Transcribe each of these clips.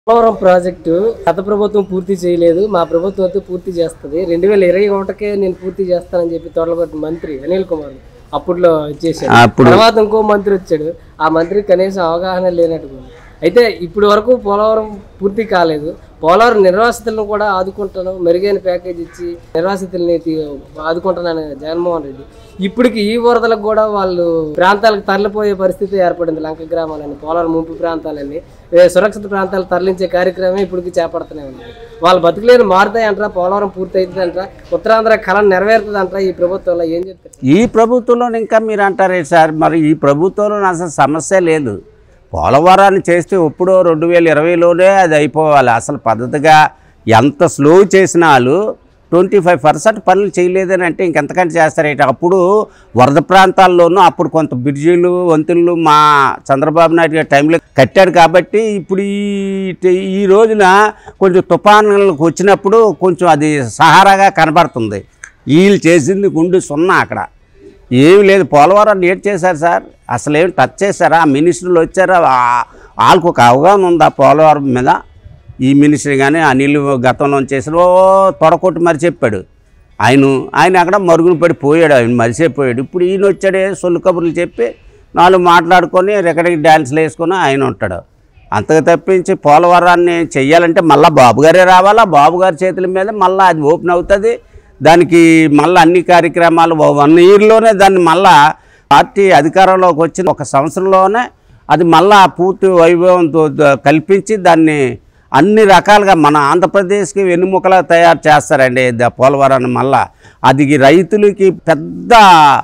Polavaram project గత ప్రభుత్వం పూర్తి చేయలేదు మా ప్రభుత్వం అయితే పూర్తి చేస్తుంది రెండు వేల ఇరవై ఒకటికే నేను పూర్తి చేస్తానని చెప్పి తొడగొట్టిన మంత్రి అనిల్ కుమార్ అప్పట్లో ఇచ్చేసాడు అప్పుడు తర్వాత ఇంకో మంత్రి వచ్చాడు ఆ మంత్రికి కనీసం అవగాహన లేనట్టు అయితే ఇప్పటి వరకు పోలవరం పూర్తి కాలేదు పోలవరం నిర్వాసితులను కూడా ఆదుకుంటాను మెరుగైన ప్యాకేజ్ ఇచ్చి నిర్వాసితుల్ని తీ- ఆదుకుంటానని జగన్మోహన్ రెడ్డి ఇప్పటికి ఈ వరదలకు కూడా వాళ్ళు ప్రాంతాలకు తరలిపోయే పరిస్థితి ఏర్పడింది లంక గ్రామాలని పోలవరం ముంపు ప్రాంతాలని ఏ సురక్షిత ప్రాంతాలు తరలించే కార్యక్రమం ఇప్పటికి చేపడుతూనే ఉంది వాళ్ళ బతుకులేని మారుతాయంటారా పోలవరం పూర్తి అవుతుందంటారా ఉత్తరాంధ్ర కళ నెరవేరుతుందంటారా ఈ ప్రభుత్వంలో ఏం చెప్తారు ఈ ప్రభుత్వంలో ఇంకా మీరు అంటారే సార్ మరి ఈ ప్రభుత్వంలో అసలు సమస్య లేదు పోలవరాన్ని చేస్తే ఎప్పుడో రెండు వేల ఇరవైలోనే అది అయిపోవాలి అసలు పద్ధతిగా ఎంత స్లో చేసిన వాళ్ళు ట్వంటీ ఫైవ్ పర్సెంట్ పనులు చేయలేదని అంటే ఇంకెంతకంటే చేస్తారేంటి అప్పుడు వరద ప్రాంతాల్లోనూ అప్పుడు కొంత బ్రిడ్జీలు వంతులు మా చంద్రబాబు నాయుడు గారి టైంలో కట్టాడు కాబట్టి ఇప్పుడు ఈ ఈ రోజున కొంచెం తుఫానులకు వచ్చినప్పుడు కొంచెం అది సహారాగా కనబడుతుంది వీళ్ళు చేసింది గుండు సున్నా అక్కడ ఏమి లేదు పోలవరం ఏం చేశారు సార్ అసలు ఏం టచ్ చేశారా ఆ మినిస్టర్లు వచ్చారా ఆ- వాళ్ళకు ఒక అవగాహన ఉందా పోలవరం మీద ఈ మినిస్టర్ కానీ అనిల్ గతంలో చేసిన ఓ తొడకొట్టి మరి చెప్పాడు ఆయన ఆయన అక్కడ మరుగున పడి పోయాడు ఆయన మరిసిపోయాడు ఇప్పుడు ఈయన వచ్చాడే సొల్లు కబుర్లు చెప్పి నాలుగు మాట్లాడుకొని రెక్కడికి డ్యాన్స్లు వేసుకొని ఆయన ఉంటాడు అంతకు తప్పించి పోలవరాన్ని చెయ్యాలంటే మళ్ళీ బాబు గారే రావాలా బాబు గారి చేతుల మీద మళ్ళీ అది ఓపెన్ అవుతుంది దానికి మళ్ళీ అన్ని కార్యక్రమాలు వన్ ఇయర్లోనే దాన్ని మళ్ళా పార్టీ అధికారంలోకి వచ్చిన ఒక సంవత్సరంలోనే అది మళ్ళా పూర్తి వైభవంతో ద- కల్పించి దాన్ని అన్ని రకాలుగా మన ఆంధ్రప్రదేశ్కి వెన్నుముకలా తయారు చేస్తారండి ద- పోలవరాన్ని మళ్ళా అది రైతులకి పెద్ద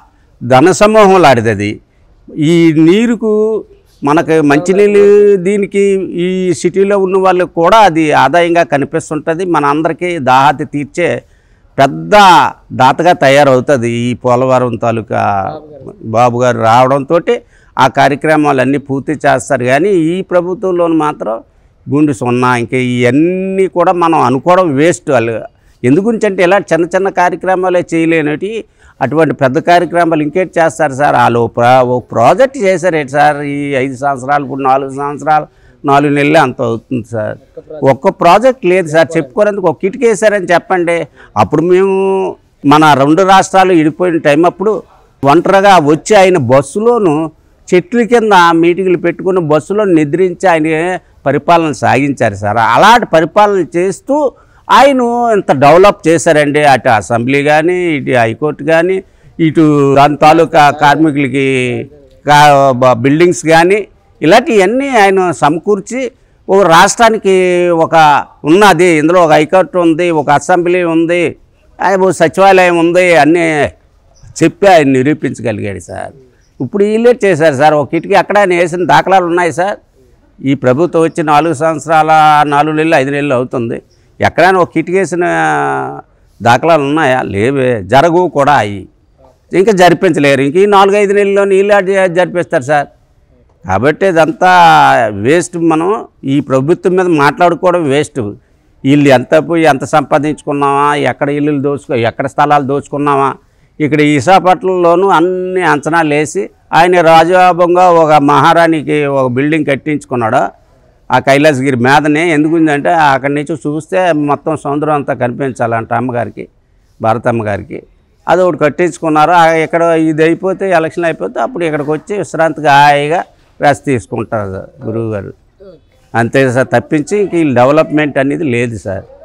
ధన సమూహం లాంటిది అది ఈ నీరుకు మనకు మంచినీళ్ళు దీనికి ఈ సిటీలో ఉన్న వాళ్ళకి కూడా అది ఆదాయంగా కనిపిస్తుంటుంది మన అందరికీ దాహాతి తీర్చే పెద్ద దాతగా తయారవుతుంది ఈ పోలవరం తాలూకా బాబు గారు రావడంతో ఆ కార్యక్రమాలన్నీ పూర్తి చేస్తారు కానీ ఈ ప్రభుత్వంలో మాత్రం గుండు సున్నా ఇంకా ఇవన్నీ కూడా మనం అనుకోవడం వేస్ట్ వాళ్ళు ఎందుగురించి అంటే ఇలా చిన్న చిన్న కార్యక్రమాలే చేయలేనటి అటువంటి పెద్ద కార్యక్రమాలు ఇంకేటి చేస్తారు సార్ వాళ్ళు ఓ ప్రా ఓ ప్రాజెక్ట్ చేశారు ఏంటి సార్ ఈ ఐదు సంవత్సరాలు ఇప్పుడు నాలుగు సంవత్సరాలు నాలుగు నెలలు అంత అవుతుంది సార్ ఒక్క ప్రాజెక్ట్ లేదు సార్ చెప్పుకోనందుకు ఒక కిటికీ వేశారని చెప్పండి అప్పుడు మేము మన రెండు రాష్ట్రాలు విడిపోయిన టైం అప్పుడు ఒంటరిగా వచ్చి ఆయన బస్సులోను చెట్ల కింద మీటింగ్లు పెట్టుకుని బస్సులో నిద్రించి ఆయన పరిపాలన సాగించారు సార్ అలాంటి పరిపాలన చేస్తూ ఆయన ఇంత డెవలప్ చేశారండి అటు అసెంబ్లీ కానీ ఇటు హైకోర్టు కానీ ఇటు దాని తాలూకా కార్మికులకి కా- బ- బిల్డింగ్స్ కానీ ఇలాంటివన్నీ ఆయన సమకూర్చి ఒక రాష్ట్రానికి ఒక ఉన్నది ఇందులో ఒక హైకోర్టు ఉంది ఒక అసెంబ్లీ ఉంది ఆ, ఓ సచివాలయం ఉంది అన్నీ చెప్పి ఆయన నిరూపించగలిగాడు సార్ ఇప్పుడు వీళ్ళే చేశారు సార్ ఒక కిటికీ అక్కడ ఆయన వేసిన దాఖలాలు ఉన్నాయి సార్ ఈ ప్రభుత్వం వచ్చి నాలుగు సంవత్సరాల నాలుగు నెలలు ఐదు నెలలు అవుతుంది ఎక్కడైనా ఒక కిటికీ వేసిన దాఖలాలు ఉన్నాయా లేవే జరగవు కూడా అవి ఇంకా జరిపించలేరు ఇంక ఈ నాలుగు ఐదు నెలల్లో నీళ్ళు జరిపిస్తారు సార్ కాబట్టి ఇదంతా వేస్ట్ మనం ఈ ప్రభుత్వం మీద మాట్లాడుకోవడం వేస్ట్ వీళ్ళు ఎంత పోయి ఎంత సంపాదించుకున్నామా ఎక్కడ ఇల్లు దోచుకో ఎక్కడ స్థలాలు దోచుకున్నామా ఇక్కడ విశాఖపట్నంలోనూ అన్ని అంచనాలు వేసి ఆయన రాజాభంగా ఒక మహారాణికి ఒక బిల్డింగ్ కట్టించుకున్నాడు ఆ కైలాసగిరి మీదనే ఎందుకుందంటే అక్కడి నుంచి చూస్తే మొత్తం సముద్రం అంతా కనిపించాలంట అమ్మగారికి భారతమ్మ గారికి అది ఒకటి కట్టించుకున్నారు ఆ ఇక్కడ ఇది అయిపోతే ఎలక్షన్ అయిపోతే అప్పుడు ఇక్కడికి వచ్చి విశ్రాంతిగా హాయిగా రెస్ట్ తీసుకుంటారు గురువు గారు అంతే సార్ తప్పించి ఇంక ఈ డెవలప్మెంట్ అనేది లేదు సార్